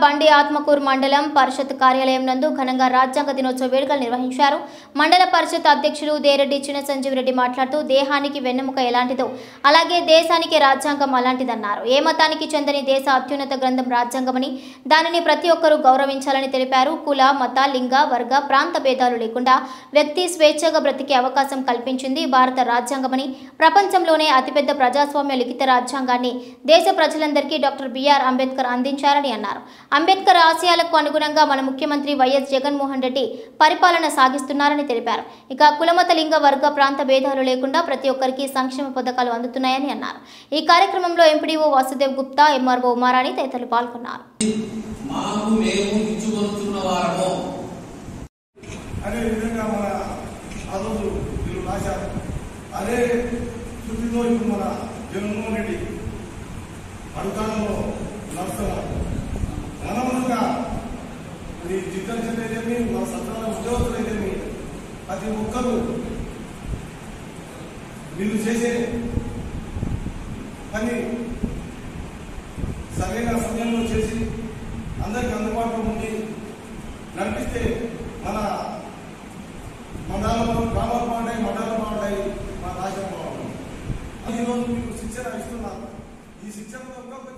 బండి ఆత్మకూరు మండలం పరిషత్ కార్యాలయం నందు ఘనంగా రాజ్యాంగ దినోత్సవ వేడుకలు నిర్వహించారు మండల పరిషత్ అధ్యక్షులు దేరెడ్డి చిన్న సంజీవరెడ్డి మాట్లాడుతూ దేహానికి వెన్నెముక ఎలాంటిదో అలాగే దేశానికి రాజ్యాంగం అలాంటిదన్నారు ఏ మతానికి చెందని దేశ అత్యున్నత గ్రంథం రాజ్యాంగమని దానిని ప్రతి ఒక్కరూ గౌరవించాలని తెలిపారు కుల మత లింగ వర్గ ప్రాంత భేదాలు లేకుండా వ్యక్తి స్వేచ్ఛగా బ్రతికే అవకాశం కల్పించింది భారత రాజ్యాంగమని ప్రపంచంలోనే అతిపెద్ద ప్రజాస్వామ్య లిఖిత రాజ్యాంగాన్ని దేశ ప్రజలందరికీ డాక్టర్ బిఆర్ అంబేద్కర్ అందించారని అన్నారు అంబేద్కర్ ఆశయాలకు అనుగుణంగా మన ముఖ్యమంత్రి వైఎస్ జగన్మోహన్ రెడ్డి పరిపాలన సాగిస్తున్నారని తెలిపారు ఇక కులమత లింగ వర్గ ప్రాంత భేదాలు లేకుండా ప్రతి ఒక్కరికి సంక్షేమ పథకాలు అందుతున్నాయని అన్నారు ఈ కార్యక్రమంలో ఎంపీడీఓ వాసుదేవ్ గుప్తా ఎంఆర్ఓ ఉమారాణి తదితరులు పాల్గొన్నారు మాకు మేము ఇచ్చుకొనుచున్న వారము అదే విధంగా మన ఆ రోజు వీళ్ళు రాశారు అదే శృతిలో ఇప్పుడు మన జగన్మోహన్ రెడ్డి అడుగుతానంలో నడుస్తున్నాం మనముగా ఇది జిల్లాలైతేమి మన సత్రాల ఉద్యోగస్తులైతేమి ప్రతి ఒక్కరూ వీళ్ళు చేసే పని సరైన సమయంలో చేసి అందరికి అందుబాటులో ఉండి నడిపిస్తే మన మండలంలో గ్రామాలు బాగుంటాయి మండలాలు బాగుంటాయి మన రాష్ట్రం బాగుంటాయి ఈరోజు మీకు శిక్షణ ఇస్తున్నాను ఈ శిక్షణలో ఇంకా కొంచెం